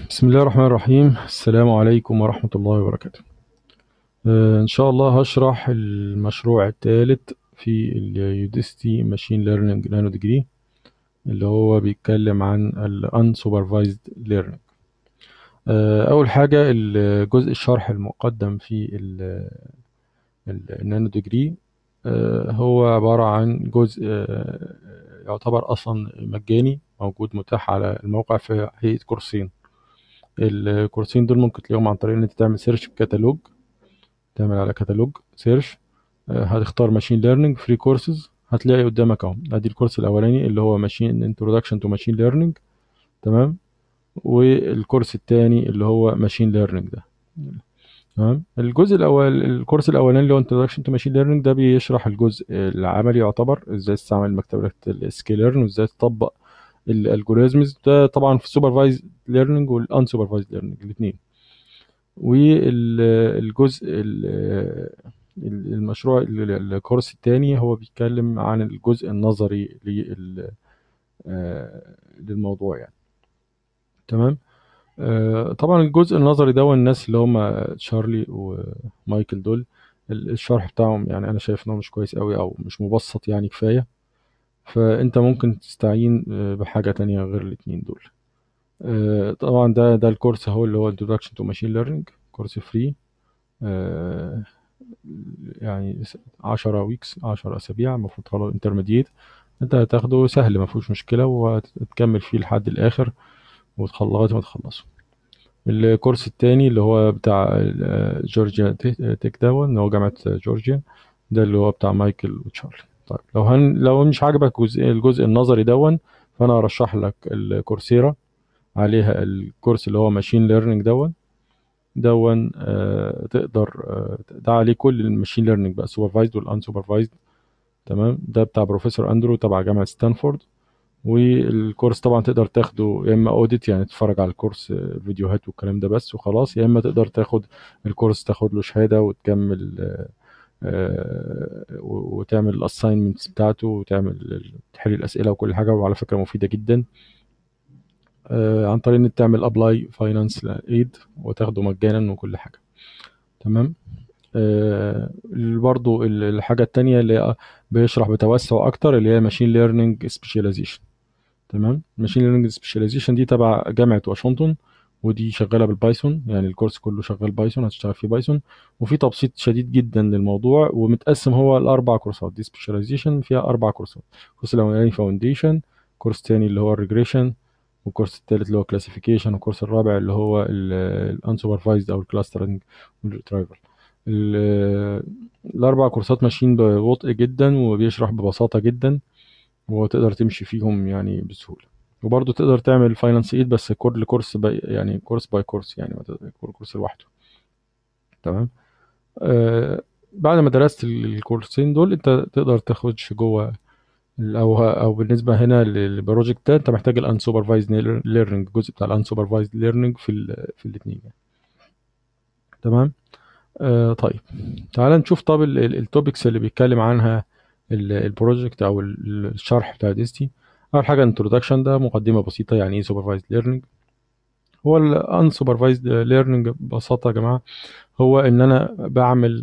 بسم الله الرحمن الرحيم السلام عليكم ورحمة الله وبركاته آه، إن شاء الله هشرح المشروع الثالث في اليوديستي ماشين ليرنينج نانو ديجري اللي هو بيتكلم عن ال unsupervised learning آه، أول حاجة الجزء الشرح المقدم في ال- ال- النانو ديجري آه، هو عبارة عن جزء آه، يعتبر أصلا مجاني موجود متاح على الموقع في هيئة كورسين الكورسين دول ممكن تلاقيهم عن طريق ان انت تعمل سيرش في كتالوج تعمل على كتالوج سيرش آه، هتختار ماشين ليرنينج فري كورسز هتلاقي قدامك اهو ادي الكورس الاولاني اللي هو ماشين انتروداكشن تو ماشين ليرنينج تمام والكورس الثاني اللي هو ماشين ليرنينج ده تمام الجزء الاول الكورس الاولاني اللي هو انتروداكشن تو ماشين ليرنينج ده بيشرح الجزء العملي يعتبر ازاي تستعمل مكتبه السكيلرن وازاي تطبق الالجوريزمز ده طبعا في السوبرفايز ليرنينج والانسوبرفايز ليرنينج الاثنين والجزء المشروع ال- الكورس الثاني هو بيتكلم عن الجزء النظري لل- آه، للموضوع يعني تمام آه، طبعا الجزء النظري ده والناس اللي هم تشارلي ومايكل دول ال- الشرح بتاعهم يعني انا شايف انه مش كويس قوي او مش مبسط يعني كفايه فانت ممكن تستعين آه، بحاجه تانية غير الاتنين دول آه، طبعا ده ده الكورس اهو اللي هو Introduction to Machine Learning كورس فري يعني 10 ويكس 10 اسابيع المفروض خلاص انترميديت انت هتاخده سهل ما فيهوش مشكله وهتكمل فيه لحد الاخر وتخلص لغايه ما تخلصه الكورس التاني اللي هو بتاع آه، جورجيا تك- تك داون اللي هو جامعه جورجيا ده اللي هو بتاع مايكل وتشارلي طيب لو هن لو مش عاجبك جزء الجزء النظري دون فانا ارشح لك الكورسيرا عليها الكورس اللي هو ماشين ليرنينج دون دون آه تقدر آه ده عليه كل الماشين ليرنينج بقى سوبرفايزد والان سوبرفايزد تمام ده بتاع بروفيسور اندرو تبع جامعه ستانفورد والكورس طبعا تقدر تاخده يا اما اوديت يعني تتفرج على الكورس آه، فيديوهات والكلام ده بس وخلاص يا اما تقدر تاخد الكورس تاخد له شهاده وتكمل آه، آه، و- وتعمل الاساينمنتس بتاعته وتعمل تحل الاسئله وكل حاجه وعلى فكره مفيده جدا آه، عن طريق انك تعمل ابلاي فاينانس ايد وتاخده مجانا وكل حاجه تمام آه، برضو ال- الحاجه التانية اللي هي بيشرح بتوسع اكتر اللي هي ماشين ليرنينج سبيشاليزيشن تمام ماشين ليرنينج سبيشاليزيشن دي تبع جامعه واشنطن ودي شغاله بالبايثون يعني الكورس كله شغال بايثون هتشتغل فيه بايثون وفي تبسيط شديد جدا للموضوع ومتقسم هو لاربع كورسات دي سبيشاليزيشن فيها اربع كورسات الكورس الاولاني فاونديشن كورس تاني اللي هو الريجريشن والكورس الثالث اللي هو كلاسيفيكيشن والكورس الرابع اللي هو الانسوبرفايزد او الكلاسترنج والريترايفل الاربع كورسات ماشيين ببطء جدا وبيشرح ببساطه جدا وتقدر تمشي فيهم يعني بسهوله وبرضه تقدر تعمل فاينانس ايد بس كل كورس باي يعني كورس باي كورس يعني ما تقدر- كل كورس لوحده تمام آه بعد ما درست الكورسين دول انت تقدر تخش جوه او او بالنسبه هنا للبروجكت ده انت محتاج الانسوبرفايزد ليرنينج الجزء بتاع الانسوبرفايزد ليرنينج في ال في الاثنين يعني. تمام آه طيب تعال نشوف طب التوبكس اللي بيتكلم عنها البروجكت او ال- الشرح بتاع ديستي اول حاجه انتروداكشن ده مقدمه بسيطه يعني ايه سوبرفايزد ليرنينج هو الانسوبرفايزد ليرنينج ببساطه يا جماعه هو ان انا بعمل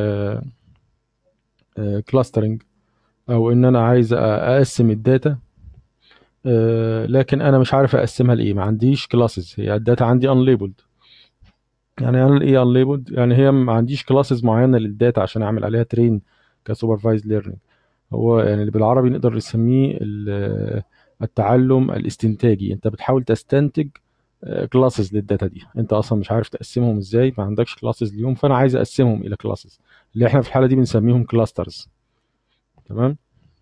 كلاسترنج او ان انا عايز أ- اقسم الداتا آه، لكن انا مش عارف اقسمها لايه ما عنديش كلاسز هي الداتا عندي unlabeled يعني انا ايه unlabeled يعني هي ما عنديش كلاسز معينه للداتا عشان اعمل عليها ترين كسوبرفايزد ليرنينج هو يعني اللي بالعربي نقدر نسميه ال- التعلم الاستنتاجي انت بتحاول تستنتج كلاسز للداتا دي انت اصلا مش عارف تقسمهم ازاي ما عندكش كلاسز ليهم فانا عايز اقسمهم الى كلاسز اللي احنا في الحاله دي بنسميهم كلاسترز تمام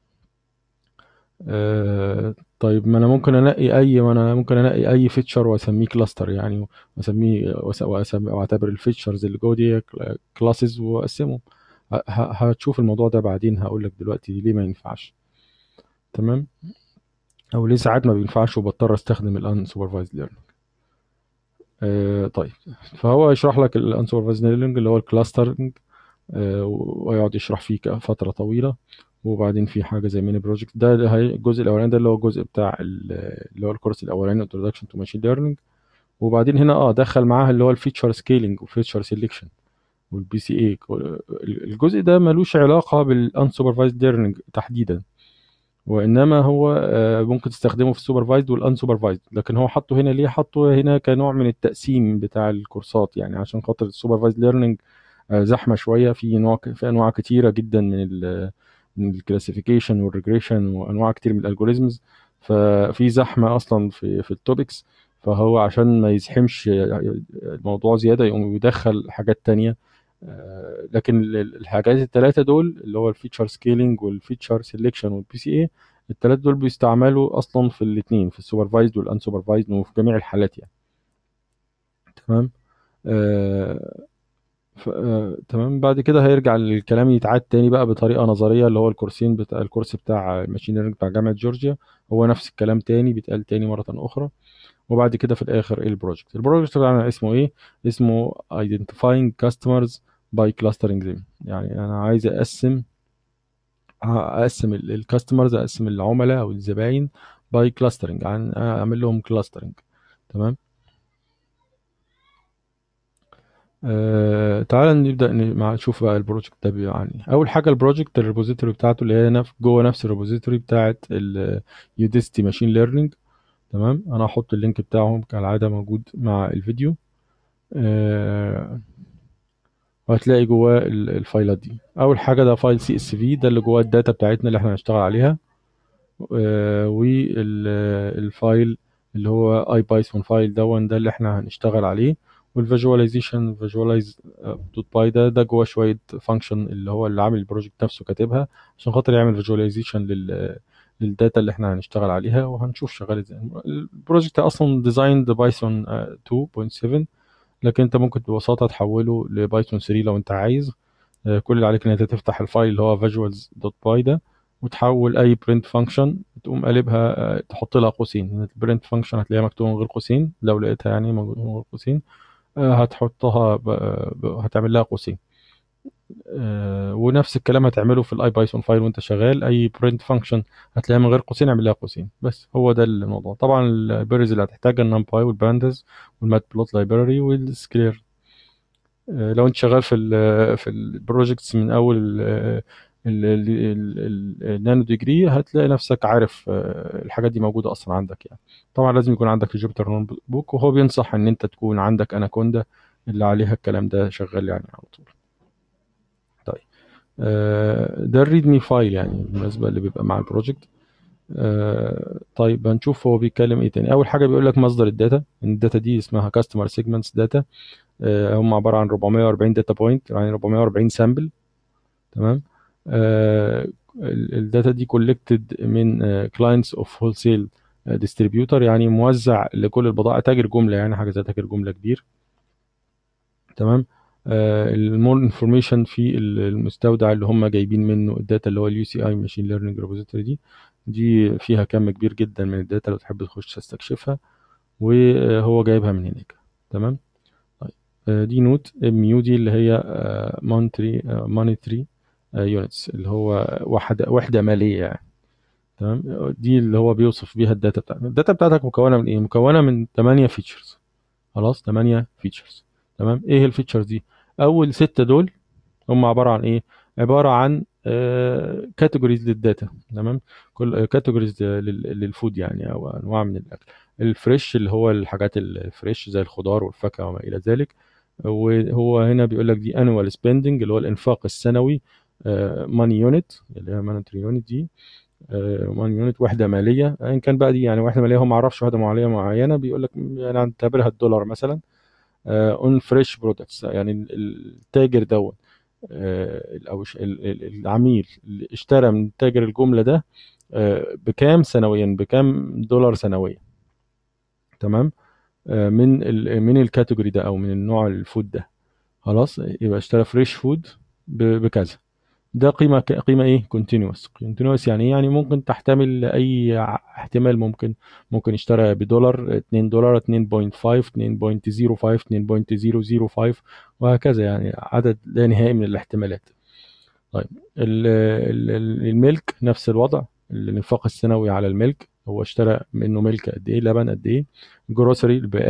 آه طيب ما انا ممكن انقي اي ما انا ممكن انقي اي فيتشر واسميه كلاستر يعني واسميه وأس- وأسمي واعتبر الفيتشرز اللي جوه دي كلاسز واقسمهم ه- ه- هتشوف الموضوع ده بعدين هقول لك دلوقتي ليه ما ينفعش تمام او ليه ساعات ما بينفعش وبضطر استخدم الان سوبرفايزد ليرنينج آه طيب فهو يشرح لك الان سوبرفايزد ليرنينج اللي هو الكلاسترنج آه ويقعد يشرح فيه فتره طويله وبعدين في حاجه زي ميني بروجكت ده هي- الجزء الاولاني ده اللي هو الجزء بتاع ال- اللي هو الكورس الاولاني introduction to machine learning وبعدين هنا اه دخل معاها اللي هو الفيتشر سكيلينج والفيتشر سيلكشن والبي سي اي الجزء ده ملوش علاقه بالانسوبرفايزد ليرنينج تحديدا وانما هو آه، ممكن تستخدمه في السوبرفايزد والانسوبرفايزد لكن هو حطه هنا ليه حطه هنا كنوع من التقسيم بتاع الكورسات يعني عشان خاطر السوبرفايزد ليرنينج زحمه شويه في نوع في انواع كتيره جدا من ال من الكلاسيفيكيشن والريجريشن وانواع كتير من الالجوريزمز ففي زحمه اصلا في في التوبكس فهو عشان ما يزحمش الموضوع زياده يقوم يدخل حاجات تانية آه، لكن ال- الحاجات الثلاثه دول اللي هو الفيتشر سكيلينج والفيتشر سيلكشن والبي سي اي الثلاثه دول بيستعملوا اصلا في الاثنين في السوبرفايزد والانسوبرفايزد وفي جميع الحالات يعني تمام آه ف... آه تمام بعد كده هيرجع الكلام يتعاد تاني بقى بطريقه نظريه اللي هو الكورسين بتاع الكورس بتاع الماشين ليرنينج بتاع جامعه جورجيا هو نفس الكلام تاني بيتقال تاني مره اخرى وبعد كده في الاخر ايه البروجكت البروجكت بتاعنا اسمه ايه اسمه identifying customers by clustering them يعني انا عايز اقسم اقسم الكاستمرز اقسم العملاء او الزباين باي كلاسترنج اعمل لهم كلاسترنج تمام آه تعال نبدا ن- مع نشوف بقى البروجكت ده يعني اول حاجه البروجكت الريبوزيتوري بتاعته اللي هي نف جوه نفس الريبوزيتوري بتاعت اليوديستي ماشين ليرنينج تمام انا هحط اللينك بتاعهم كالعاده موجود مع الفيديو آه وهتلاقي جواه ال- الفايلات دي اول حاجه ده فايل سي اس في ده اللي جواه الداتا بتاعتنا اللي احنا هنشتغل عليها والفايل اللي هو اي بايثون فايل دون ده اللي احنا هنشتغل عليه والفيجواليزيشن فيجواليز دوت باي ده ده جوه شويه فانكشن اللي هو اللي عامل البروجكت نفسه كاتبها عشان خاطر يعمل فيجواليزيشن لل للداتا اللي احنا هنشتغل عليها وهنشوف شغال ازاي البروجكت اصلا ديزايند بايثون 2.7 لكن انت ممكن ببساطه تحوله لبايثون 3 لو انت عايز آه، كل اللي عليك ان انت تفتح الفايل اللي هو visuals.py ده وتحول اي print function تقوم قلبها آه، تحط لها قوسين البرنت فانكشن هتلاقيها مكتوبه من غير قوسين لو لقيتها يعني موجوده من غير قوسين آه، هتحطها ب... ب... هتعمل لها قوسين آه، ونفس الكلام هتعمله في الاي بايثون فايل وانت شغال اي برنت فانكشن هتلاقيها من غير قوسين اعمل لها قوسين بس هو ده الموضوع طبعا اللايبريز اللي هتحتاجها النمباي والبانداز والمات بلوت لايبراري والسكلير آه، لو انت شغال في ال في البروجكتس من اول ال- ال- ال- ال- النانو ديجري هتلاقي نفسك عارف آه، الحاجات دي موجوده اصلا عندك يعني طبعا لازم يكون عندك الجوبيتر نوت بوك وهو بينصح ان انت تكون عندك اناكوندا اللي عليها الكلام ده شغال يعني على طول طيب آه، ده الريد مي فايل يعني بالنسبه اللي بيبقى مع البروجكت آه، طيب هنشوف هو بيتكلم ايه تاني اول حاجه بيقول لك مصدر الداتا الداتا دي اسمها كاستمر سيجمنتس داتا هم عباره عن 440 داتا بوينت يعني 440 سامبل تمام آه الداتا دي كولكتد من كلاينتس اوف هول سيل ديستريبيوتر يعني موزع لكل البضائع تاجر جمله يعني حاجه زي تاجر جمله كبير تمام المور انفورميشن في المستودع اللي هم جايبين منه الداتا اللي هو اليو سي اي ماشين ليرنينج ريبوزيتوري دي دي فيها كم كبير جدا من الداتا لو تحب تخش تستكشفها وهو جايبها من هناك تمام طيب آه، دي نوت ام يو دي اللي هي مونتري مونيتري يونتس اللي هو وحده وحده ماليه يعني تمام دي اللي هو بيوصف بيها الداتا بتاعتك الداتا بتاعتك مكونه من ايه مكونه من 8 فيتشرز خلاص 8 فيتشرز تمام ايه الفيتشرز دي اول ستة دول هم عباره عن ايه عباره عن كاتيجوريز للداتا تمام كل كاتيجوريز للفود يعني او انواع من الاكل الفريش اللي هو الحاجات الفريش زي الخضار والفاكهه وما الى ذلك وهو هنا بيقول لك دي انوال سبيندنج اللي هو الانفاق السنوي ماني يونت اللي هي مانتري يونت دي ماني يونت وحده ماليه ان كان بقى دي يعني وحده ماليه هو ما عرفش وحده ماليه معينه بيقول لك يعني هنعتبرها الدولار مثلا اون فريش برودكتس يعني التاجر دوت آه، او ش- ال- ال- العميل اللي اشترى من تاجر الجمله ده آه، بكام سنويا بكام دولار سنويا تمام آه، من ال من الكاتيجوري ده او من النوع الفود ده خلاص يبقى اشترى فريش فود بكذا ده قيمه ك- قيمه ايه كونتينوس كونتينوس يعني ايه يعني ممكن تحتمل اي ع- احتمال ممكن ممكن اشترى بدولار 2 دولار 2.5 2.05 2.005 وهكذا يعني عدد لا نهائي من الاحتمالات طيب ال- ال- ال- الملك نفس الوضع الانفاق السنوي على الملك هو اشترى منه ملك قد ايه لبن قد ايه جروسري البقاله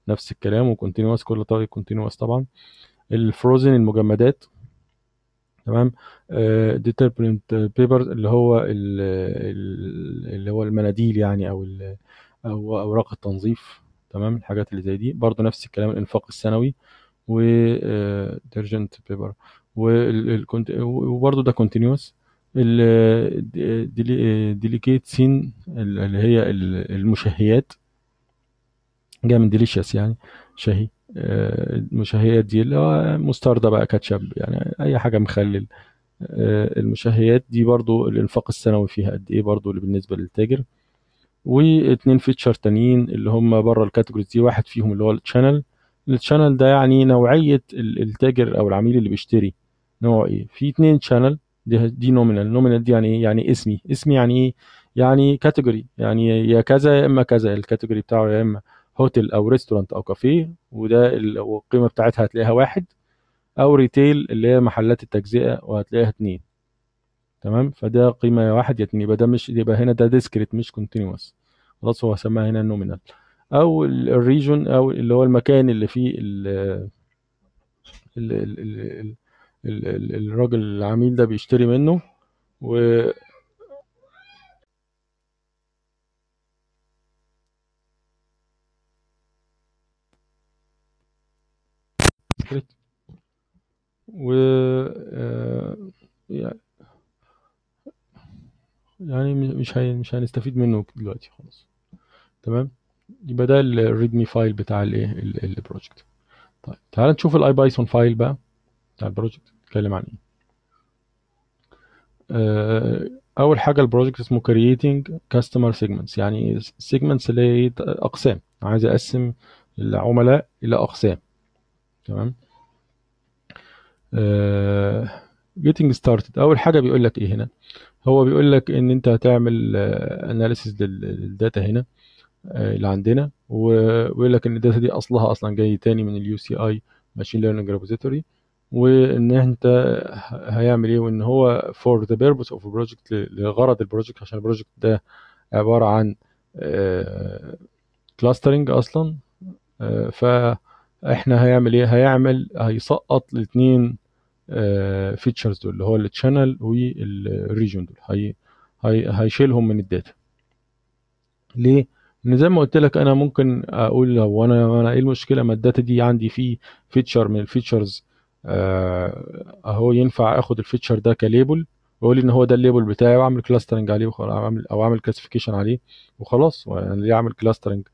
نفس الكلام وكونتينوس كل طريق كونتينوس طبعا الفروزن المجمدات تمام ديتربرنت بيبر اللي هو ال- ال- اللي هو المناديل يعني او ال- او اوراق التنظيف تمام الحاجات اللي زي دي برضو نفس الكلام الانفاق السنوي و ديرجنت بيبر وبرضو ده كونتينوس الديليكيت سين اللي هي ال- المشهيات جايه من ديليشيس يعني شهي آه، المشهيات دي اللي هو مستردة بقى كاتشب يعني اي حاجه مخلل آه، المشهيات دي برضو الانفاق السنوي فيها قد ايه برضو اللي بالنسبه للتاجر واتنين فيتشر تانيين اللي هم بره الكاتيجوريز دي واحد فيهم اللي هو التشانل التشانل ده يعني نوعيه ال- التاجر او العميل اللي بيشتري نوع ايه في اتنين شانل دي دي نومينال نومينال دي يعني ايه يعني اسمي اسمي يعني ايه يعني كاتيجوري يعني يا كذا يا اما كذا الكاتيجوري بتاعه يا اما هوتيل او ريستورانت او كافيه وده ال- والقيمه بتاعتها هتلاقيها واحد او ريتيل اللي هي محلات التجزئه وهتلاقيها اتنين تمام فده قيمه يا واحد يا اتنين يبقى ده مش يبقى هنا ده ديسكريت مش كونتينوس خلاص هو سماها هنا نومينال او الريجون او اللي هو المكان اللي فيه ال ال ال ال ال ال الراجل العميل ده بيشتري منه و و آه، يعني مش هي مش هنستفيد منه دلوقتي خلاص تمام يبقى ده الريدمي فايل بتاع الايه البروجكت طيب تعال نشوف الاي بايثون فايل بقى بتاع البروجكت بيتكلم عن ايه آه، اول حاجه البروجكت اسمه creating customer segments يعني segments اللي هي اقسام عايز اقسم العملاء الى اقسام تمام آه، getting started اول حاجه بيقول لك ايه هنا هو بيقول لك ان انت هتعمل اناليسيس للداتا هنا آه، اللي عندنا ويقول لك ان الداتا دي اصلها اصلا جاي تاني من اليو سي اي ماشين ليرنينج ريبوزيتوري وان انت ه- هيعمل ايه وان هو فور ذا بيربس اوف بروجكت لغرض البروجكت عشان البروجكت ده عباره عن كلاسترنج اصلا آه، فاحنا هيعمل ايه هيعمل هيسقط الاثنين فيتشرز دول اللي هو التشانل والريجون دول هي هي هيشيلهم من الداتا ليه؟ لان زي ما قلت لك انا ممكن اقول لو انا انا ايه المشكله ما الداتا دي عندي فيه فيتشر من الفيتشرز اهو ينفع اخد الفيتشر ده كليبل واقول ان هو ده الليبل بتاعي واعمل كلاسترنج عليه وخلاص اعمل او اعمل كلاسيفيكيشن عليه وخلاص يعني ليه اعمل كلاسترنج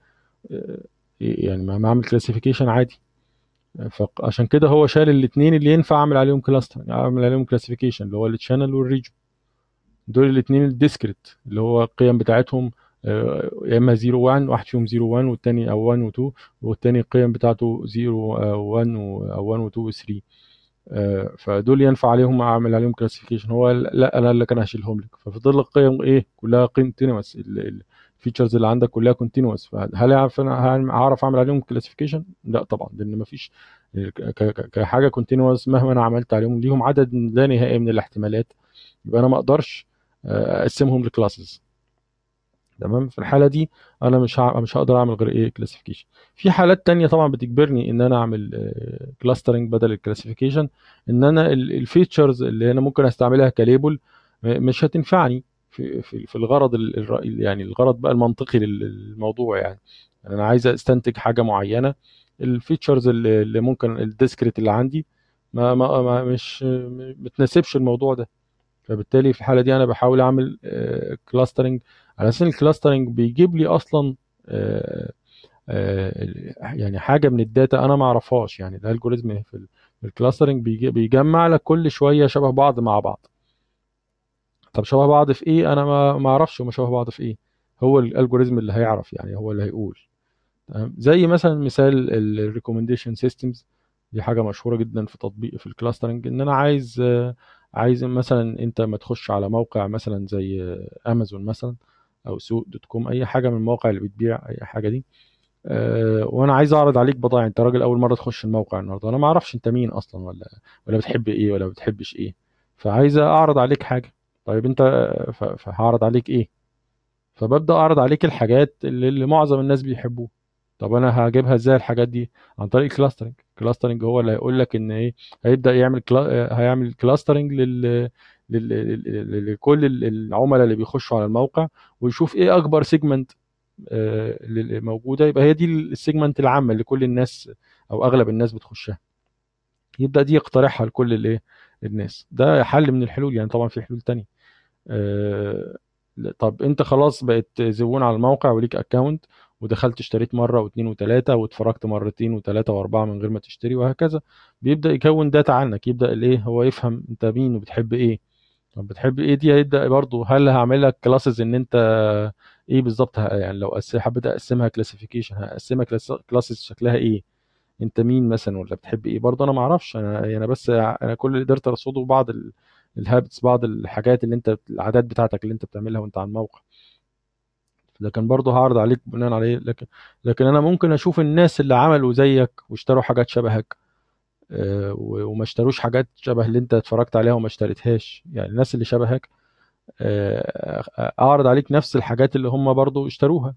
يعني ما ما اعمل كلاسيفيكيشن عادي فعشان كده هو شال الاثنين اللي ينفع اعمل عليهم كلاسترنج اعمل عليهم كلاسيفيكيشن اللي هو التشانل والريجن دول الاثنين الديسكريت اللي هو القيم بتاعتهم آه، يا اما 0 1 واحد فيهم 0 1 والتاني او 1 و 2 والتاني القيم بتاعته 0 1 او 1 و 2 و 3 آه، فدول ينفع عليهم اعمل عليهم كلاسيفيكيشن هو لا انا اللي كان هشيلهم لك ففضل القيم ايه كلها كونتينوس الفيتشرز اللي عندك كلها كونتينوس فهل اعرف انا هعرف اعمل عليهم كلاسيفيكيشن لا طبعا لان مفيش ك- ك- كحاجه كونتينوس مهما انا عملت عليهم ليهم عدد لا نهائي من الاحتمالات يبقى انا ما اقدرش آه، اقسمهم لكلاسز تمام في الحاله دي انا مش ه... مش هقدر اعمل غير ايه كلاسيفيكيشن في حالات تانية طبعا بتجبرني ان انا اعمل كلاسترنج بدل الكلاسيفيكيشن ان انا الفيتشرز اللي انا ممكن استعملها كليبل م- مش هتنفعني في في, في الغرض ال- الر- يعني الغرض بقى المنطقي لل- للموضوع يعني انا عايز استنتج حاجه معينه الفيتشرز اللي اللي ممكن الديسكريت اللي عندي ما, ما, ما مش ما بتناسبش الموضوع ده فبالتالي في الحاله دي انا بحاول اعمل كلاسترنج على اساس الكلاسترنج بيجيب لي اصلا آه، آه، يعني حاجه من الداتا انا ما اعرفهاش يعني الالجوريزم في ال- في الكلاسترنج بيجي- بيجمع لك كل شويه شبه بعض مع بعض طب شبه بعض في ايه انا ما ما اعرفش هما شبه بعض في ايه هو الالجوريزم اللي هيعرف يعني هو اللي هيقول تمام زي مثلا مثال الريكومنديشن سيستمز دي حاجه مشهوره جدا في تطبيق في الكلاسترنج ان انا عايز آه، عايز مثلا انت ما تخش على موقع مثلا زي آه، امازون مثلا او سوق دوت كوم اي حاجه من المواقع اللي بتبيع اي حاجه دي أه وانا عايز اعرض عليك بضاعه انت راجل اول مره تخش الموقع النهارده انا ما اعرفش انت مين اصلا ولا ولا بتحب ايه ولا ما بتحبش ايه فعايز اعرض عليك حاجه طيب انت ف- فهعرض عليك ايه فببدا اعرض عليك الحاجات اللي, اللي معظم الناس بيحبوها طب انا هجيبها ازاي الحاجات دي عن طريق الكلاسترنج الكلاسترنج هو اللي هيقول لك ان ايه هيبدا يعمل كلا... هيعمل كلاسترنج لل... لل... لل... لكل العملاء اللي بيخشوا على الموقع ويشوف ايه اكبر سيجمنت موجوده يبقى هي دي السيجمنت العامه اللي كل الناس او اغلب الناس بتخشها يبدا دي يقترحها لكل الايه الناس ده حل من الحلول يعني طبعا في حلول تانية آه، طب انت خلاص بقيت زبون على الموقع وليك اكونت ودخلت اشتريت مره واثنين وثلاثه واتفرجت مرتين وثلاثه واربعه من غير ما تشتري وهكذا بيبدا يكون داتا عنك يبدا الايه هو يفهم انت مين وبتحب ايه طب بتحب ايه دي هيبدا برضه هل هعمل لك كلاسز ان انت ايه بالظبط يعني لو حبيت اقسمها كلاسيفيكيشن هقسمها كلاسز شكلها ايه انت مين مثلا ولا بتحب ايه برضه انا ما اعرفش انا انا بس انا كل اللي قدرت ارصده بعض الهابتس بعض الحاجات اللي انت العادات بتاعتك اللي انت بتعملها وانت على الموقع لكن برضه هعرض عليك بناء عليه لكن لكن انا ممكن اشوف الناس اللي عملوا زيك واشتروا حاجات شبهك آه، وما اشتروش حاجات شبه اللي انت اتفرجت عليها وما اشتريتهاش يعني الناس اللي شبهك آه، اعرض عليك نفس الحاجات اللي هم برضو اشتروها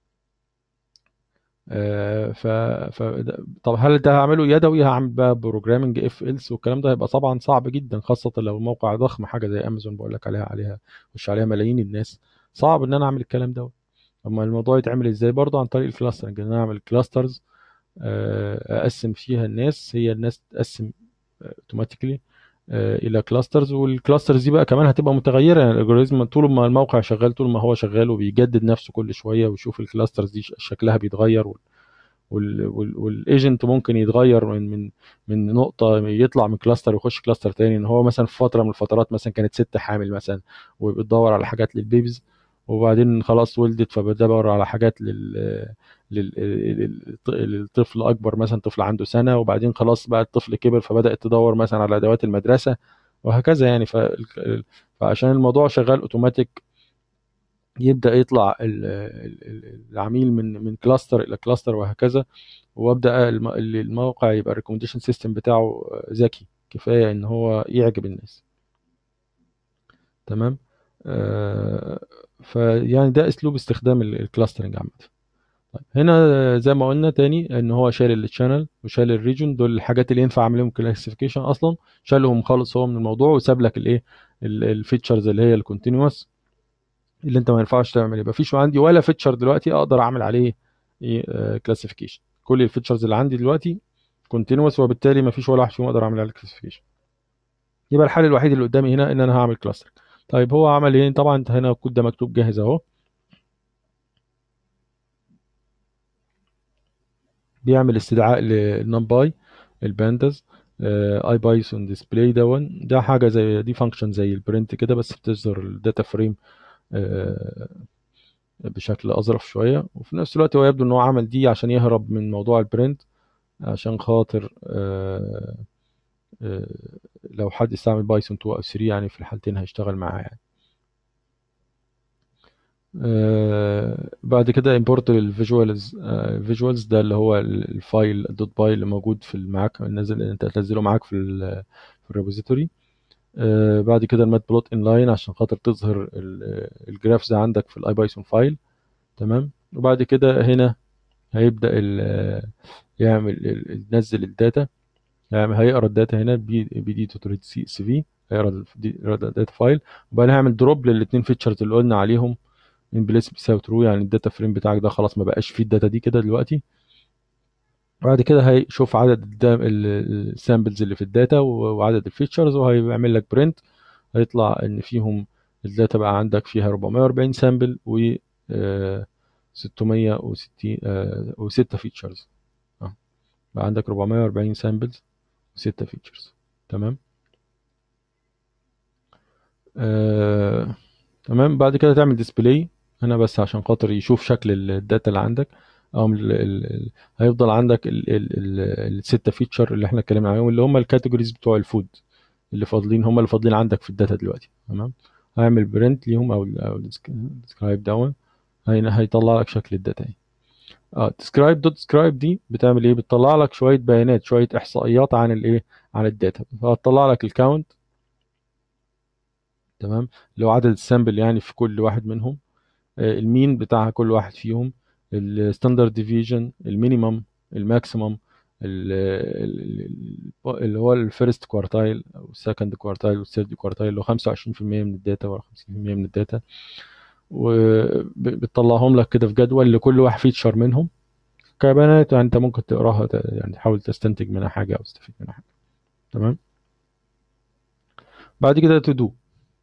آه، ف... ف... طب هل ده هعمله يدوي هعمل بقى بروجرامنج اف إلس والكلام ده هيبقى طبعا صعب جدا خاصه لو الموقع ضخم حاجه زي امازون بقول لك عليها عليها مش عليها ملايين الناس صعب ان انا اعمل الكلام ده اما الموضوع يتعمل ازاي برضه عن طريق الكلاسترنج ان انا اعمل كلاسترز آه، اقسم فيها الناس هي الناس تقسم اوتوماتيكلي آه، الى كلاسترز والكلاسترز دي بقى كمان هتبقى متغيره يعني الالجوريزم طول ما الموقع شغال طول ما هو شغال وبيجدد نفسه كل شويه ويشوف الكلاسترز دي شكلها بيتغير والايجنت ممكن يتغير من من من نقطه يطلع من كلاستر ويخش كلاستر تاني ان هو مثلا في فتره من الفترات مثلا كانت ست حامل مثلا وبتدور على حاجات للبيبيز وبعدين خلاص ولدت فبدور على حاجات لل للطفل اكبر مثلا طفل عنده سنه وبعدين خلاص بقى الطفل كبر فبدات تدور مثلا على ادوات المدرسه وهكذا يعني ف... فعشان الموضوع شغال اوتوماتيك يبدا يطلع العميل من من كلاستر الى كلاستر وهكذا وابدا الموقع يبقى الريكومنديشن سيستم بتاعه ذكي كفايه ان هو يعجب الناس تمام آه فيعني ده اسلوب استخدام الكلاسترنج عامه طيب هنا زي ما قلنا تاني ان هو شال التشانل وشال الريجن دول الحاجات اللي ينفع اعمل لهم كلاسيفيكيشن اصلا شالهم خالص هو من الموضوع وساب لك الايه الفيتشرز اللي هي الكونتينوس اللي انت ما ينفعش تعمل يبقى فيش عندي ولا فيتشر دلوقتي اقدر اعمل عليه كلاسيفيكيشن كل الفيتشرز اللي عندي دلوقتي كونتينوس وبالتالي ما فيش ولا واحد فيهم اقدر اعمل عليه كلاسيفيكيشن يبقى الحل الوحيد اللي قدامي هنا ان انا هعمل كلاستر طيب هو عمل ايه طبعا انت هنا الكود ده مكتوب جاهز اهو بيعمل استدعاء للنمباي البانداز اي بايثون ديسبلاي دون ده حاجه زي دي فانكشن زي البرنت كده بس بتظهر الداتا فريم آه، بشكل اظرف شويه وفي نفس الوقت هو يبدو ان هو عمل دي عشان يهرب من موضوع البرنت عشان خاطر آه، آه، لو حد استعمل بايثون 2 او 3 يعني في الحالتين هيشتغل معاه يعني آه بعد كده امبورت الفيجوالز الفيجوالز ده اللي هو الفايل دوت باي اللي موجود في معاك نازل انت هتنزله معاك في في الريبوزيتوري آه بعد كده المات بلوت ان لاين عشان خاطر تظهر الجرافز عندك في الاي بايثون فايل تمام وبعد كده هنا هيبدا يعمل ينزل الداتا يعني هيقرا الداتا هنا بي دي تو ريد سي اس في هيقرا الداتا فايل وبعدين هيعمل دروب للاثنين فيتشرز اللي قلنا عليهم ان بليس بيساوي ترو يعني الداتا فريم بتاعك ده خلاص ما بقاش فيه الداتا دي كده دلوقتي بعد كده هيشوف عدد السامبلز اللي في الداتا وعدد الفيتشرز وهيعمل لك برنت هيطلع ان فيهم الداتا بقى عندك فيها 440 سامبل و 660 و6 فيتشرز بقى عندك 440 سامبلز و6 فيتشرز تمام آه، تمام بعد كده تعمل ديسبلاي هنا بس عشان خاطر يشوف شكل الداتا اللي عندك او هيفضل عندك الستة فيتشر اللي احنا اتكلمنا عليهم اللي هم الكاتيجوريز بتوع الفود اللي فاضلين هم اللي فاضلين عندك في الداتا دلوقتي تمام هعمل برنت ليهم او او ديسكرايب داون هيطلع لك شكل الداتا اهي اه ديسكرايب دوت ديسكرايب دي بتعمل ايه بتطلع لك شويه بيانات شويه احصائيات عن الايه عن الداتا فهتطلع لك الكاونت تمام اللي هو عدد السامبل يعني في كل واحد منهم آه، المين بتاع كل واحد فيهم الستاندرد ديفيجن المينيمم الماكسيمم اللي هو الفيرست كوارتايل او السكند كوارتايل والثيرد كوارتايل اللي هو 25% من الداتا ولا 50% من الداتا وبتطلعهم لك كده في جدول لكل واحد فيتشر منهم كبيانات يعني انت ممكن تقراها يعني تحاول تستنتج منها حاجه او تستفيد منها حاجه تمام بعد كده تو دو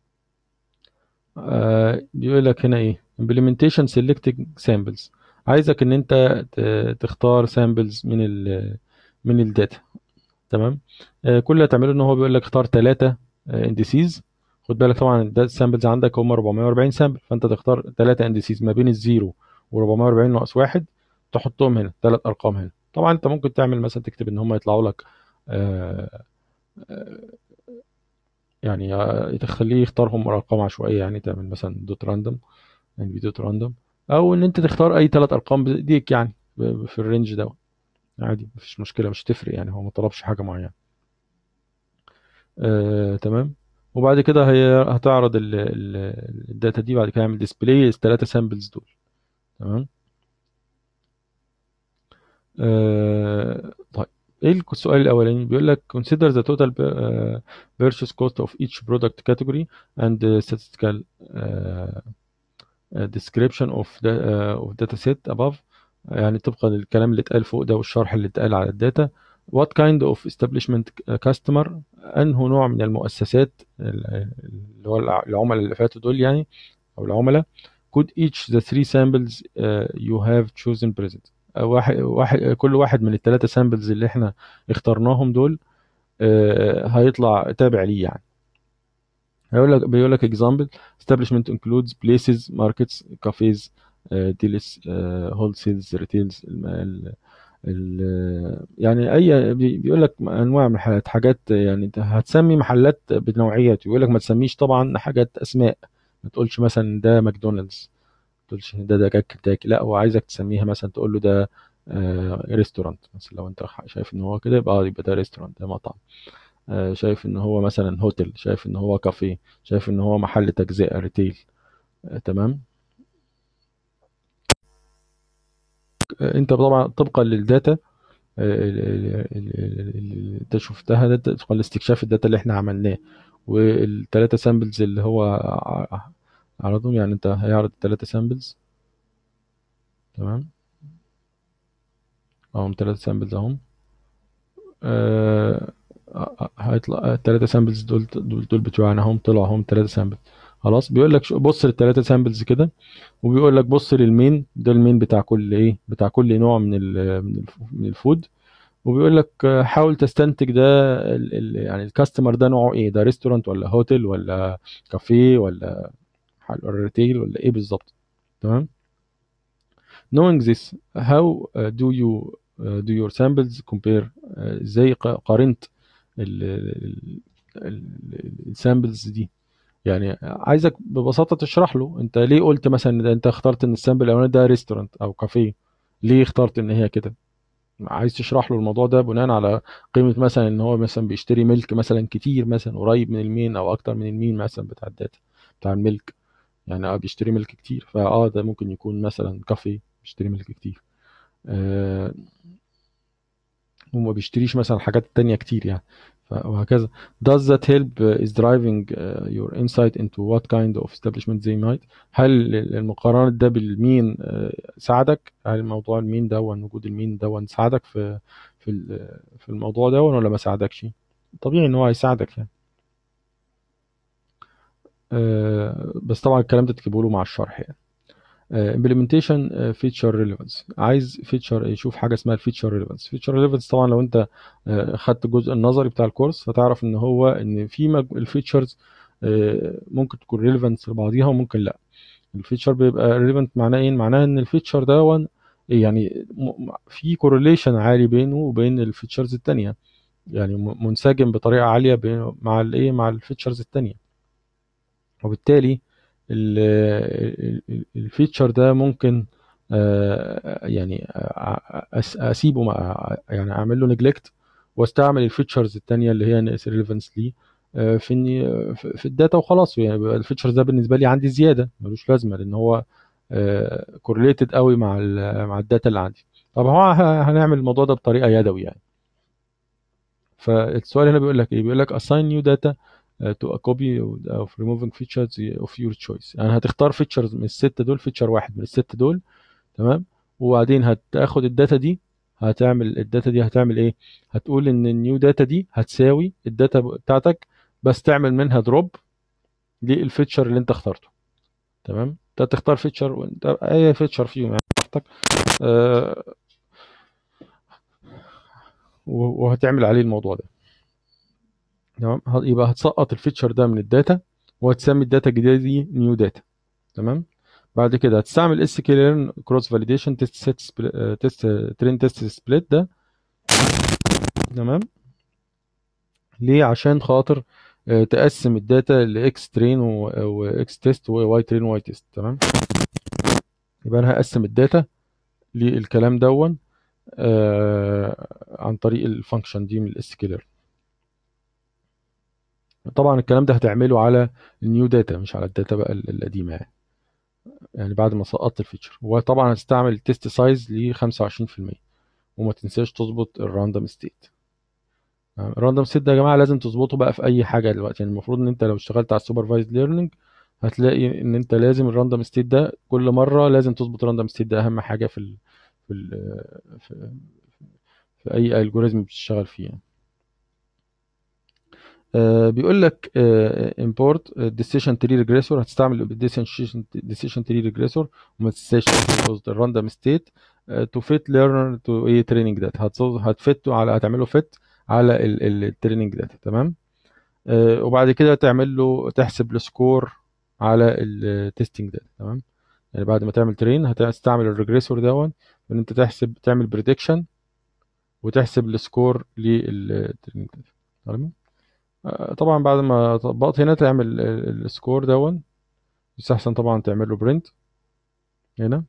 آه بيقول لك هنا ايه implementation selecting samples عايزك ان انت تختار سامبلز من ال من الداتا تمام آه كل اللي هتعمله ان هو بيقول لك اختار ثلاثه اندسيز خد بالك طبعا الداتا سامبلز عندك هم 440 سامبل فانت تختار ثلاثه اندسيز ما بين الزيرو و440 ناقص واحد تحطهم هنا ثلاث ارقام هنا طبعا انت ممكن تعمل مثلا تكتب ان هم يطلعوا لك آه آه يعني تخليه يختارهم ارقام عشوائيه يعني تعمل مثلا دوت راندوم يعني دوت راندوم او ان انت تختار اي ثلاث ارقام بايديك يعني في الرينج ده عادي مفيش مشكله مش تفرق يعني هو ما طلبش حاجه معينه آه، تمام وبعد كده هي هتعرض الداتا دي بعد كده يعمل ديسبلاي الثلاثه سامبلز دول تمام آه، طيب ايه السؤال الاولاني بيقول لك consider the total uh, purchase cost of each product category and uh, statistical uh, description of the uh, of data set above يعني طبقا للكلام اللي اتقال فوق ده والشرح اللي اتقال على الداتا what kind of establishment customer انه نوع من المؤسسات اللي هو العملاء اللي فاتوا دول يعني او العملاء could each the three samples uh, you have chosen present واحد واحد كل واحد من الثلاثه سامبلز اللي احنا اخترناهم دول uh, هيطلع تابع ليه يعني هيقول لك بيقول لك example establishment includes places markets cafes dealers wholesales retails ال ال يعني اي بيقول لك انواع من الحاجات حاجات يعني انت هتسمي محلات بنوعيات يقول لك ما تسميش طبعا حاجات اسماء ما تقولش مثلا ده ماكدونالدز ما تقولش ده ده كنتاكي لا هو عايزك تسميها مثلا تقول له ده ريستورانت مثلا لو انت شايف ان هو كده يبقى يبقى ده ريستورانت ده مطعم شايف ان هو مثلا هوتل شايف ان هو كافيه شايف ان هو محل تجزئه ريتيل تمام انت طبعا طبقا للداتا اللي انت شفتها ده طبقا لاستكشاف الداتا اللي احنا عملناه والثلاثه سامبلز اللي هو عرضهم يعني انت هيعرض الثلاثه سامبلز تمام اهم ثلاثه سامبلز اهم أه هيطلع الثلاثه سامبلز دول دول, دول بتوعنا هم طلعوا هم ثلاثه سامبلز خلاص بيقول لك بص للثلاثه سامبلز كده وبيقول لك بص للمين ده المين بتاع كل ايه بتاع كل نوع من من الفود وبيقول لك حاول تستنتج ده ال ال يعني الكاستمر ده نوعه ايه ده ريستورانت ولا هوتل ولا كافيه ولا ريتيل ولا ايه بالظبط تمام knowing this how do you do your samples compare ازاي قارنت السامبلز دي يعني عايزك ببساطه تشرح له انت ليه قلت مثلا انت اخترت ان السامبل الاولاني ده ريستورانت او كافيه ليه اخترت ان هي كده عايز تشرح له الموضوع ده بناء على قيمه مثلا ان هو مثلا بيشتري ملك مثلا كتير مثلا قريب من المين او اكتر من المين مثلا بتاع الداتا بتاع الملك يعني اه بيشتري ملك كتير فاه ده ممكن يكون مثلا كافيه بيشتري ملك كتير آه وما بيشتريش مثلا حاجات تانية كتير يعني وهكذا does that help is driving uh, your insight into what kind of establishment they might هل المقارنة ده بالمين uh, ساعدك هل موضوع المين ده وجود المين ده ساعدك في في في الموضوع ده ولا ما ساعدكش طبيعي ان هو هيساعدك يعني uh, بس طبعا الكلام ده تكتبه له مع الشرح يعني implementation feature relevance عايز فيتشر يشوف حاجه اسمها الفيتشر ريليفنس فيتشر ريليفنس طبعا لو انت خدت الجزء النظري بتاع الكورس هتعرف ان هو ان في الفيتشرز ممكن تكون ريليفنت لبعضيها وممكن لا الفيتشر بيبقى ريليفنت معناه ايه معناه ان الفيتشر ده يعني في كورليشن عالي بينه وبين الفيتشرز التانية يعني منسجم بطريقه عاليه بين مع الايه مع الفيتشرز التانية وبالتالي الفيتشر ده ممكن يعني اسيبه يعني اعمل له نجلكت واستعمل الفيتشرز التانية اللي هي ريليفنس ليه في اني في الداتا وخلاص يعني الفيتشرز ده بالنسبه لي عندي زياده ملوش لازمه لان هو كورليتد قوي مع ال مع الداتا اللي عندي طب هو ه- هنعمل الموضوع ده بطريقه يدوي يعني فالسؤال هنا بيقول لك ايه بيقول لك assign new data uh, to a copy of removing features of your choice يعني هتختار فيتشرز من الستة دول فيتشر واحد من الستة دول تمام وبعدين هتاخد الداتا دي هتعمل الداتا دي هتعمل ايه هتقول ان النيو داتا دي هتساوي الداتا بتاعتك بس تعمل منها دروب للفيتشر اللي انت اخترته تمام انت تختار فيتشر وانت اي فيتشر فيهم يعني براحتك آه و- وهتعمل عليه الموضوع ده تمام ه- يبقى هتسقط الفيتشر ده من الداتا وهتسمي الداتا الجديده دي نيو داتا تمام بعد كده هتستعمل اس كي ليرن كروس فاليديشن تيست سيت تيست ترين تيست سبليت ده تمام ليه عشان خاطر آه، تقسم الداتا لاكس ترين واكس تيست وواي ترين وواي تيست تمام يبقى انا هقسم الداتا للكلام دون آه عن طريق الفانكشن دي من الاس كي ليرن طبعا الكلام ده هتعمله على النيو داتا مش على الداتا بقى ال- القديمه يعني يعني بعد ما سقطت الفيتشر وطبعا هتستعمل تيست سايز ل 25% وما تنساش تظبط الراندوم ستيت الراندوم ستيت ده يا جماعه لازم تظبطه بقى في اي حاجه دلوقتي يعني المفروض ان انت لو اشتغلت على السوبرفايزد ليرنينج هتلاقي ان انت لازم الراندوم ستيت ده كل مره لازم تظبط الراندوم ستيت ده اهم حاجه في ال في ال في, في اي الجوريزم بتشتغل فيه يعني. آه، بيقول لك امبورت ديسيشن تري ريجريسور هتستعمل ديسيشن تري ريجريسور وما تنساش الراندوم ستيت تو فيت ليرنر تو ايه تريننج داتا هتفته على هتعمله فيت على التريننج داتا تمام آه، وبعد كده تعمل له تحسب السكور على التستنج داتا تمام يعني بعد ما تعمل ترين هتستعمل الريجريسور دون ان انت تحسب تعمل بريدكشن وتحسب السكور للتريننج داتا تمام آه، طبعا بعد ما طبقت هنا تعمل ال- السكور دون يستحسن طبعا تعمل له برنت هنا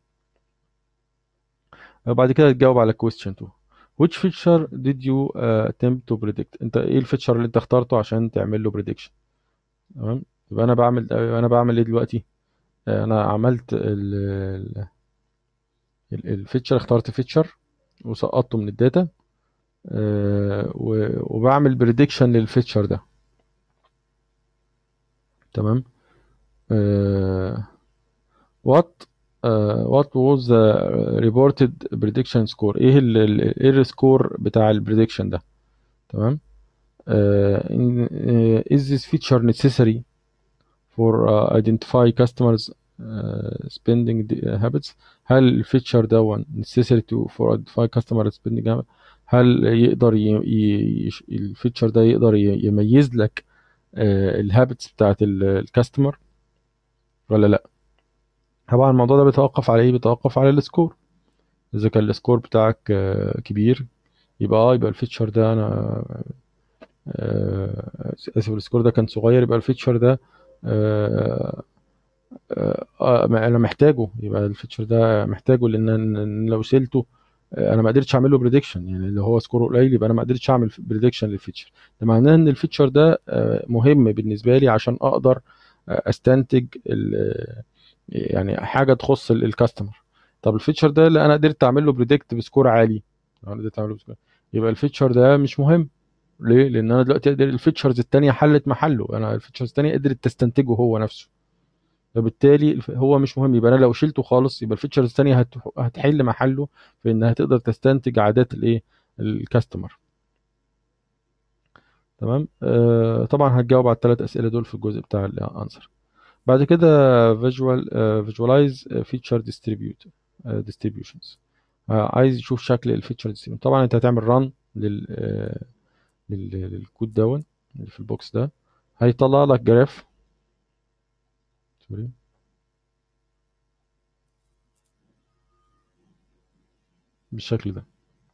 وبعد كده تجاوب على question 2 which feature did you uh, attempt to predict انت ايه الفيتشر اللي انت اخترته عشان تعمل له prediction تمام يبقى انا بعمل انا بعمل ايه دلوقتي آه، انا عملت ال- ال- الفيتشر اخترت فيتشر وسقطته من الداتا آه، و- وبعمل بريدكشن للفيتشر ده تمام آه، what uh, what was the reported prediction score ايه ال ال- ايه السكور بتاع البريدكشن ده تمام uh, in, uh, is this feature necessary for uh, identify customers uh, spending the- habits هل الفيتشر ده necessary to for identify customer spending habits هل يقدر ي... ي... الفيتشر ده يقدر ي- يميز لك الهابتس بتاعت الكاستمر ولا لا طبعا الموضوع ده بيتوقف على ايه بيتوقف على السكور اذا كان السكور بتاعك آه، كبير يبقى اه يبقى الفيتشر ده انا آه، اسف السكور ده كان صغير يبقى الفيتشر ده آه، آه، آه، انا محتاجه يبقى الفيتشر ده محتاجه لان أنا لو شلته آه، انا ما قدرتش اعمل له بريدكشن يعني اللي هو سكوره قليل يبقى انا ما قدرتش اعمل بريدكشن للفيتشر ده معناه ان الفيتشر ده آه، مهم بالنسبه لي عشان اقدر آه، استنتج ال- يعني حاجه تخص ال- الكاستمر طب الفيتشر ده اللي انا قدرت اعمل له بريدكت بسكور عالي انا قدرت اعمله بسكور يبقى الفيتشر ده مش مهم ليه لان انا دلوقتي اقدر الفيتشرز التانية حلت محله انا الفيتشرز التانية قدرت تستنتجه هو نفسه فبالتالي الف- هو مش مهم يبقى انا لو شلته خالص يبقى الفيتشرز التانية هت- هتحل محله في انها تقدر تستنتج عادات الايه الكاستمر تمام آه طبعا هتجاوب على الثلاث اسئله دول في الجزء بتاع الانسر بعد كده فيجوال فيجواليز فيتشر ديستريبيوت ديستريبيوشنز عايز يشوف شكل الفيتشر ديستريبيوشن طبعا انت هتعمل ران لل آه، لل- للكود دون اللي في البوكس ده هيطلع لك جراف سوري بالشكل ده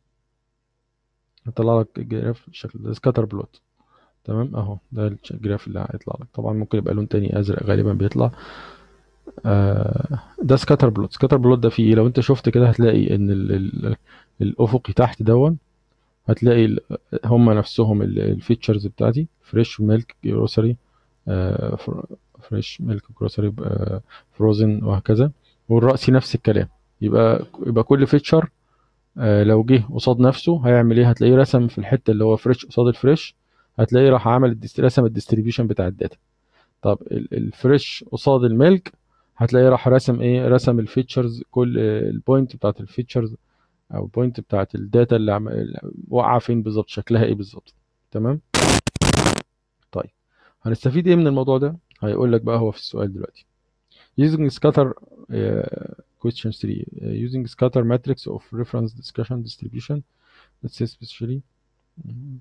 هيطلع لك جراف بالشكل ده سكاتر بلوت تمام اهو ده الش- الجراف اللي هيطلع لك طبعا ممكن يبقى لون تاني ازرق غالبا بيطلع آه ده سكاتر بلوت سكاتر بلوت ده فيه ايه لو انت شفت كده هتلاقي ان ال ال الافقي تحت دون هتلاقي ال- هم نفسهم الفيتشرز بتاعتي فريش ميلك جروسري فريش ميلك جروسري فروزن وهكذا والرأسي نفس الكلام يبقى يبقى كل فيتشر آه، لو جه قصاد نفسه هيعمل ايه هتلاقيه رسم في الحته اللي هو فريش قصاد الفريش هتلاقيه راح عامل الديست- رسم الديستريبيوشن بتاع الداتا طب ال- الفريش قصاد الميلك هتلاقيه راح رسم ايه رسم الفيتشرز كل البوينت بتاعت الفيتشرز او البوينت بتاعت الداتا اللي عم- اللي واقعه فين بالظبط شكلها ايه بالظبط تمام طيب هنستفيد ايه من الموضوع ده هيقول لك بقى هو في السؤال دلوقتي using scatter uh, question 3 uh, using scatter matrix of reference discussion distribution let's say especially mhm,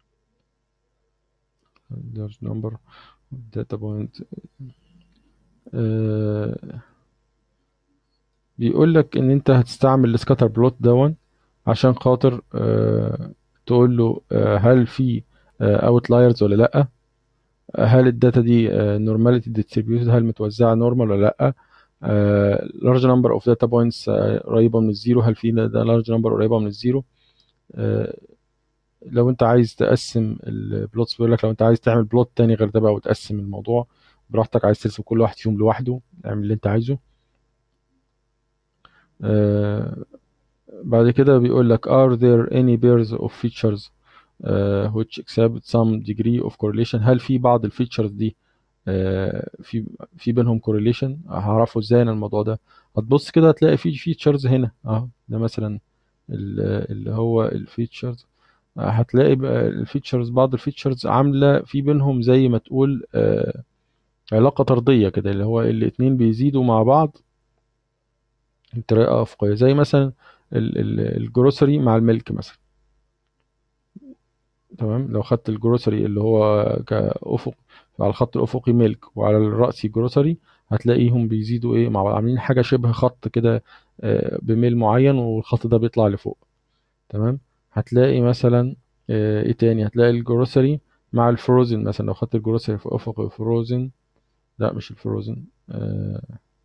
large number of data point uh, بيقول لك ان انت هتستعمل السكاتر بلوت دون عشان خاطر آه تقول له آه هل في اوتلايرز ولا لا هل الداتا دي نورماليتي ديستريبيوتد هل متوزعه نورمال ولا لا لارج نمبر اوف داتا بوينتس قريبه من الزيرو هل في لارج نمبر قريبه من الزيرو آه لو انت عايز تقسم البلوتس بيقول لك لو انت عايز تعمل بلوت تاني غير ده بقى وتقسم الموضوع براحتك عايز ترسم كل واحد فيهم لوحده اعمل اللي انت عايزه آه بعد كده بيقول لك are there any pairs of features uh, which exhibit some degree of correlation هل في بعض الفيتشرز دي uh, في في بينهم correlation هعرفه ازاي انا الموضوع ده هتبص كده هتلاقي في فيتشرز هنا اهو ده مثلا اللي هو الفيتشرز هتلاقي بقى الفيتشرز بعض الفيتشرز عامله في بينهم زي ما تقول uh, علاقه طرديه كده اللي هو الاتنين بيزيدوا مع بعض بطريقه افقيه زي مثلا الجروسري مع الملك مثلا تمام لو خدت الجروسري اللي هو كأفق على الخط الأفقي ملك وعلى الرأسي جروسري هتلاقيهم بيزيدوا ايه مع بعض عاملين حاجة شبه خط كده بميل معين والخط ده بيطلع لفوق تمام هتلاقي مثلا ايه تاني هتلاقي الجروسري مع الفروزن مثلا لو خدت الجروسري في أفق فروزن لا مش الفروزن آه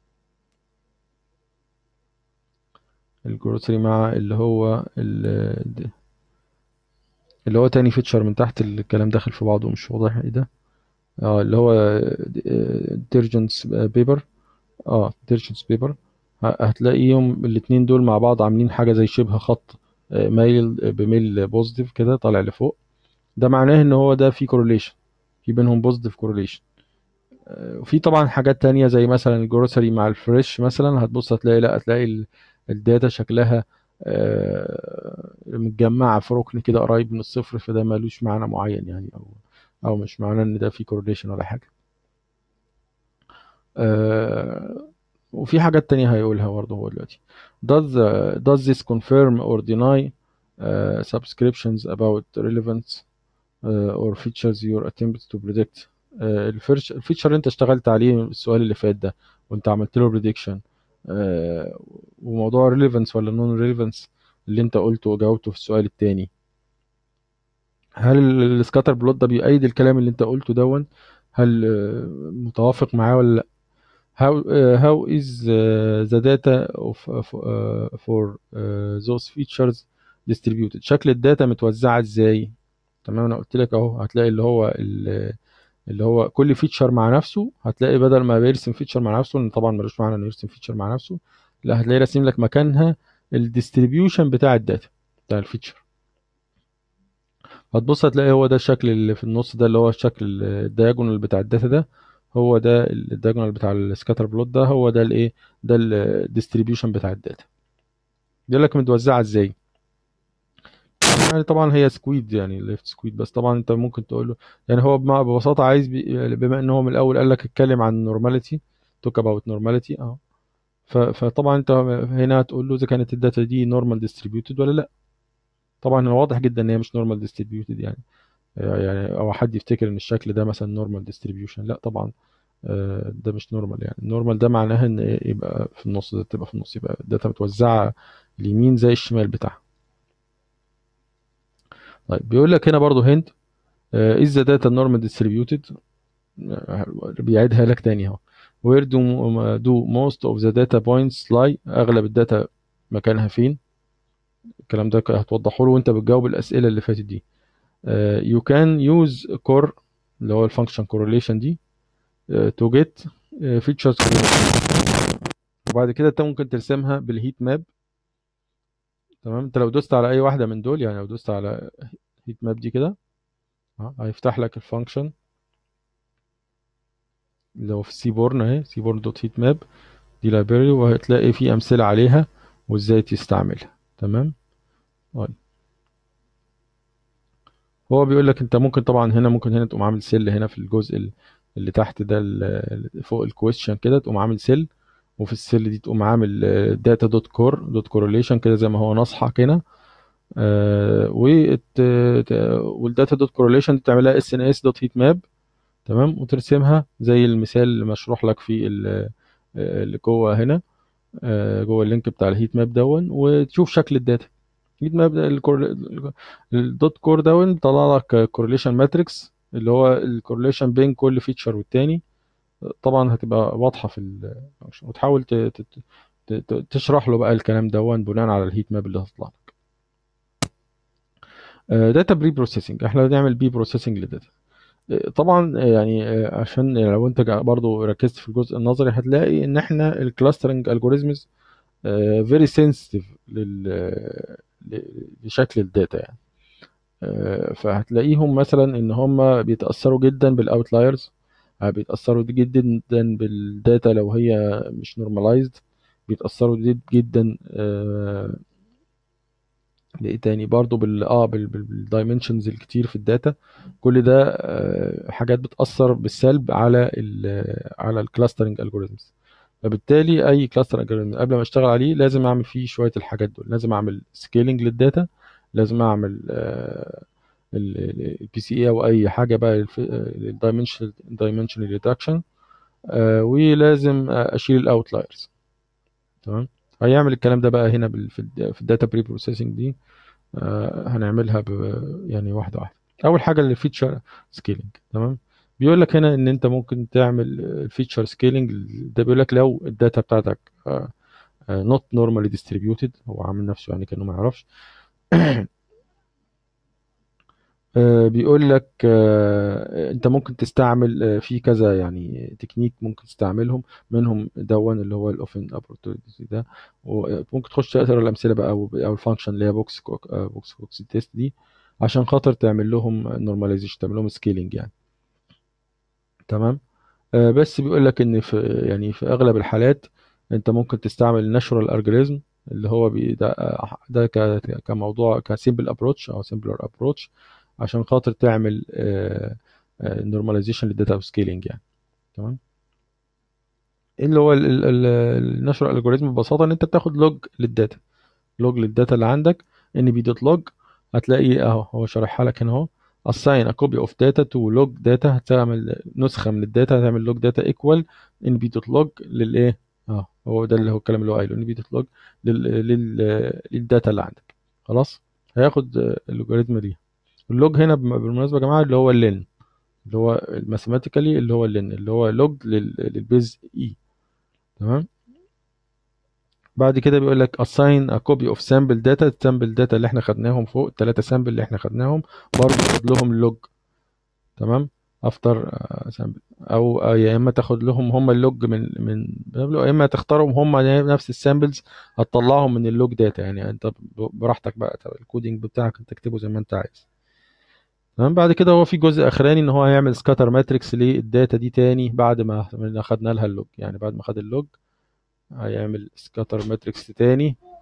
الجروسري مع اللي هو اللي هو تاني فيتشر من تحت الكلام داخل في بعضه مش واضح ايه ده اه اللي هو ديرجنس بيبر اه ديرجنس بيبر هتلاقيهم الاتنين دول مع بعض عاملين حاجة زي شبه خط مايل بميل بوزيتيف كده طالع لفوق ده معناه ان هو ده في كورليشن في بينهم بوزيتيف كورليشن وفي طبعا حاجات تانية زي مثلا الجروسري مع الفريش مثلا هتبص هتلاقي لا هتلاقي الداتا شكلها متجمعة في ركن كده قريب من الصفر فده مالوش معنى معين يعني أو أو مش معنى إن ده في correlation ولا حاجة وفي حاجات تانية هيقولها برضه هو دلوقتي does does this confirm or deny uh, subscriptions about relevance uh, or features your attempt to predict الفيتشر اللي انت اشتغلت عليه السؤال اللي فات ده وانت عملت له prediction آه وموضوع ريليفنس ولا نون ريليفنس اللي انت قلته وجاوبته في السؤال التاني هل السكاتر بلوت ده بيأيد الكلام اللي انت قلته دون هل آه متوافق معاه ولا لا how uh, how is uh, the data of uh, for uh, those features distributed شكل الداتا متوزعه ازاي تمام انا قلت لك اهو هتلاقي اللي هو اللي هو كل فيتشر مع نفسه هتلاقي بدل ما بيرسم فيتشر مع نفسه لان طبعا ملوش معنى انه يرسم فيتشر مع نفسه لا هتلاقي راسم لك مكانها الديستريبيوشن بتاع الداتا بتاع الفيتشر هتبص هتلاقي هو ده الشكل اللي في النص ده اللي هو الشكل الدياجونال بتاع الداتا ده هو ده الدياجونال بتاع السكاتر بلوت ده هو ده الايه ده الديستريبيوشن بتاع الداتا بيقول لك متوزعه ازاي يعني طبعا هي سكويد يعني ليفت سكويد بس طبعا انت ممكن تقول له يعني هو ببساطه عايز بي بما ان هو من الاول قال لك اتكلم عن نورماليتي توك اباوت نورماليتي اه فطبعا انت هنا هتقول له اذا كانت الداتا دي نورمال ديستريبيوتد ولا لا طبعا هو واضح جدا ان هي مش نورمال ديستريبيوتد يعني يعني او حد يفتكر ان الشكل ده مثلا نورمال ديستريبيوشن لا طبعا ده مش نورمال يعني النورمال ده معناها ان يبقى في النص ده تبقى في النص يبقى الداتا متوزعه اليمين زي الشمال بتاعها طيب بيقول لك هنا برضو هند is the data normal distributed بيعيدها لك تاني اهو where do, do most of the data points lie اغلب الداتا مكانها فين الكلام ده هتوضحه له وانت بتجاوب الاسئله اللي فاتت دي uh, you can use core اللي هو الفانكشن correlation دي uh, to get uh, features وبعد كده انت ممكن ترسمها بالهيت ماب تمام انت لو دوست على اي واحده من دول يعني لو دوست على هيت ماب دي كده اه، هيفتح لك الفانكشن اللي هو في سيبورن اهي سيبورن دوت هيت ماب دي لايبراري وهتلاقي في امثله عليها وازاي تستعملها تمام طيب هو بيقول لك انت ممكن طبعا هنا ممكن هنا تقوم عامل سيل هنا في الجزء ال- اللي تحت ده ال- فوق الكويستشن كده تقوم عامل سيل وفي السيل دي تقوم عامل داتا دوت كور دوت كورليشن كده زي ما هو نصحك هنا آه والداتا دوت كورليشن تعملها اس ان اس دوت هيت ماب تمام وترسمها زي المثال اللي مشروح لك في ال- اللي جوه هنا آه، جوه اللينك بتاع الهيت ماب دون وتشوف شكل الداتا الهيت ماب ده الكور- الدوت كور دون بيطلع لك كورليشن ماتريكس اللي هو الكورليشن بين كل فيتشر والتاني طبعا هتبقى واضحه في الفانكشن وتحاول ت- ت- ت- ت- تشرح له بقى الكلام دون بناء على الهيت ماب اللي هتطلع لك داتا بري بروسيسنج احنا بنعمل بي بروسيسنج للداتا طبعا يعني آه، عشان لو انت جا- برضو ركزت في الجزء النظري هتلاقي ان احنا الكلاسترنج الجوريزمز فيري سنسيتيف لشكل الداتا يعني آه، فهتلاقيهم مثلا ان هم بيتاثروا جدا بالاوتلايرز بيتاثروا جدا بالداتا لو هي مش نورماليزد بيتاثروا جد- جدا آه، بايه تاني برضو بال اه بالدايمنشنز الكتير في الداتا كل ده آه، حاجات بتاثر بالسلب على ال على الكلاسترنج الجوريزمز فبالتالي اي كلاستر الجوريزم قبل ما اشتغل عليه لازم اعمل فيه شويه الحاجات دول لازم اعمل سكيلنج للداتا لازم اعمل البي سي اي او اي حاجه بقى الدايمنشن دايمنشن ريدكشن ولازم اشيل الاوتلايرز تمام هيعمل الكلام ده بقى هنا بال- في ال- في الداتا بري بروسيسنج دي آه، هنعملها ب يعني واحده واحده اول حاجه الفيتشر سكيلنج تمام بيقول لك هنا ان انت ممكن تعمل الفيتشر سكيلنج ده بيقول لك لو الداتا بتاعتك نوت نورمالي ديستريبيوتد هو عامل نفسه يعني كانه ما يعرفش آه، بيقول لك آه، انت ممكن تستعمل آه، في كذا يعني تكنيك ممكن تستعملهم منهم دون اللي هو الاوفن opportunity ده وممكن تخش تقرا الامثله بقى او أو الفانكشن اللي هي بوكس كوك آه، بوكس كوكس تيست دي عشان خاطر تعمل لهم نورماليزيشن تعمل لهم سكيلينج يعني تمام آه، بس بيقول لك ان في يعني في اغلب الحالات انت ممكن تستعمل ناتشورال الجوريزم اللي هو بي ده ده ك- كموضوع كسيمبل ابروتش او سيمبلر ابروتش عشان خاطر تعمل نورماليزيشن للداتا سكيلينج يعني تمام ايه اللي هو الناتشورال الجوريزم ببساطه ان انت بتاخد لوج للداتا لوج للداتا اللي عندك ان بي دوت لوج هتلاقي اهو هو شارحها لك هنا اهو assign a copy of data to log data هتعمل نسخه من الداتا هتعمل لوج داتا ايكوال ان بي دوت لوج للايه اه هو ده اللي هو الكلام اللي هو قايله ان بي دوت لوج للداتا اللي عندك خلاص هياخد الالجوريزم دي اللوج هنا بم- بالمناسبه يا جماعه اللي هو اللين اللي هو الماثيماتيكالي اللي هو اللين اللي هو لوج للبيز اي تمام بعد كده بيقول لك assign a copy of sample data السامبل داتا اللي احنا خدناهم فوق الثلاثه سامبل اللي احنا خدناهم برضه خد لهم لوج تمام افتر سامبل او آه، يا اما تاخد لهم هم اللوج من من يا اما تختارهم هم نفس السامبلز هتطلعهم من اللوج داتا يعني انت براحتك بقى الكودينج بتاعك انت تكتبه زي ما انت عايز تمام بعد كده هو في جزء اخراني ان هو هيعمل سكاتر ماتريكس للداتا دي تاني بعد ما ما خدنا لها اللوج يعني بعد ما خد اللوج هيعمل سكاتر ماتريكس تاني